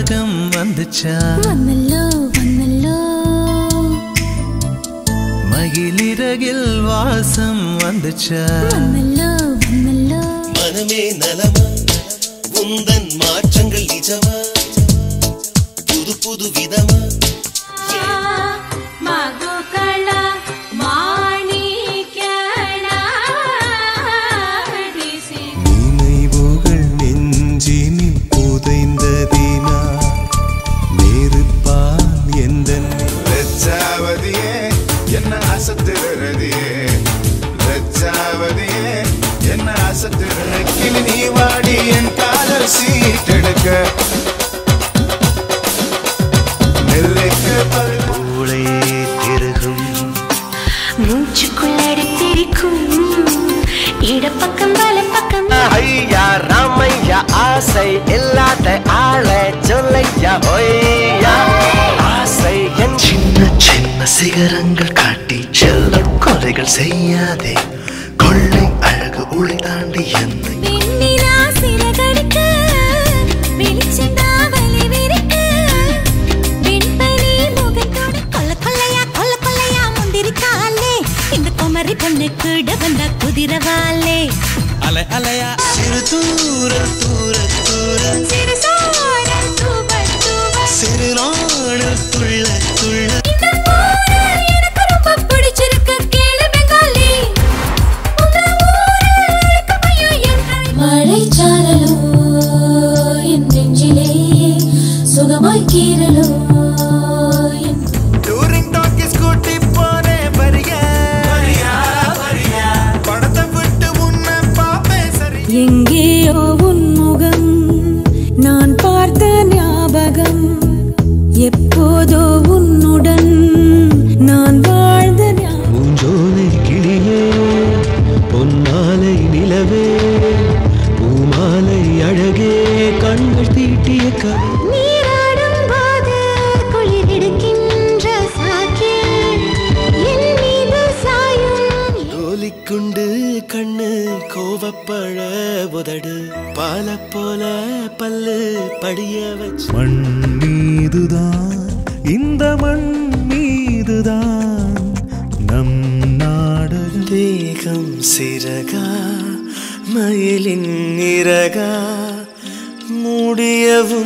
ராகம் வந்துச்சா வந்தல்லோ வந்தல்லோ மகிழிறகில் வாசம் வந்துச்சா வந்தல்லோ வந்தல்லோ மனமே நலமா உந்தன் மாற்றங்கள் நிஜமா புது புது விதமா மகுகள மாணிக்கண டிசி நினைவுகள் நெஞ்சினில் புதைந்ததினா நெருப்பால் எந்த லட்சாவதியே என்ன அசத்துறதியே லட்சாவதியே என்ன அசத்துற கிளி நீ வாடி என் காதல் சீட்டெடுக்க நெல்லைக்கு பரு பூளை திருகும் மூச்சுக்குள்ளடித்திருக்கும் இடப்பக்கம் வலப்பக்கம் ஐயா ராமையா ஆசை இல்லாத ஆளை சொல்லையா ஒய்யா ஆசை என் சின்ன சின்ன சிகரங்கள் காட்டி செல்ல கொலைகள் செய்யாதே கொள்ளை அழகு உளை தாண்டி என்னை வெண்ணிலா சிறகடிக்க வெளிச்செண்டா வலி விரிக்க வெண்பனி முகத்தோட கொல்ல கொல்லையா கொல்ல கொல்லையா முந்திரிக்காலே இந்த குமரி பொண்ணு கூட வந்த குதிரவாலே அலை அலையா சிறு தூர தூர தூர சிறு சாரல் தூவ தூவ சிறு நாணல் துள்ள துள்ள இந்த ஊரு எனக்கு ரொம்ப பிடிச்சிருக்கு கேளு பெங்காலி உங்க ஊரு எனக்கு பயம் என்றாய் மழை சாரலோ என் நெஞ்சிலே சுகமாய் கீரலோ என் டூரிங் டாக்கி ஸ்கூட்டி போனேன் வரியா வரியா படத்தை விட்டு உன்னை பாப்பேன் சரி எங்கேயோ உன் முகம் நான் பார்த்த ஞாபகம் எப்போதோ உன்னுடன் நான் வாழ்ந்த ஞாபகம் பூஞ்சோலை கிளியே பொன்மாலை நிலவே பூமாலை அழகே கண்கள் தீட்டிய கதை நீராடும் போது குளிரெடுக்கின்ற சாக்கில் என் மீது சாயும் கோலிக்குண்டு கண்ணு கோவப்பழ உதடு பால போல பல்லு படிய வச்சு மண் மீதுதான் இந்த மண் மீதுதான் நம் நாடு தேகம் சிறகா மயிலின் இறகா மூடியவும்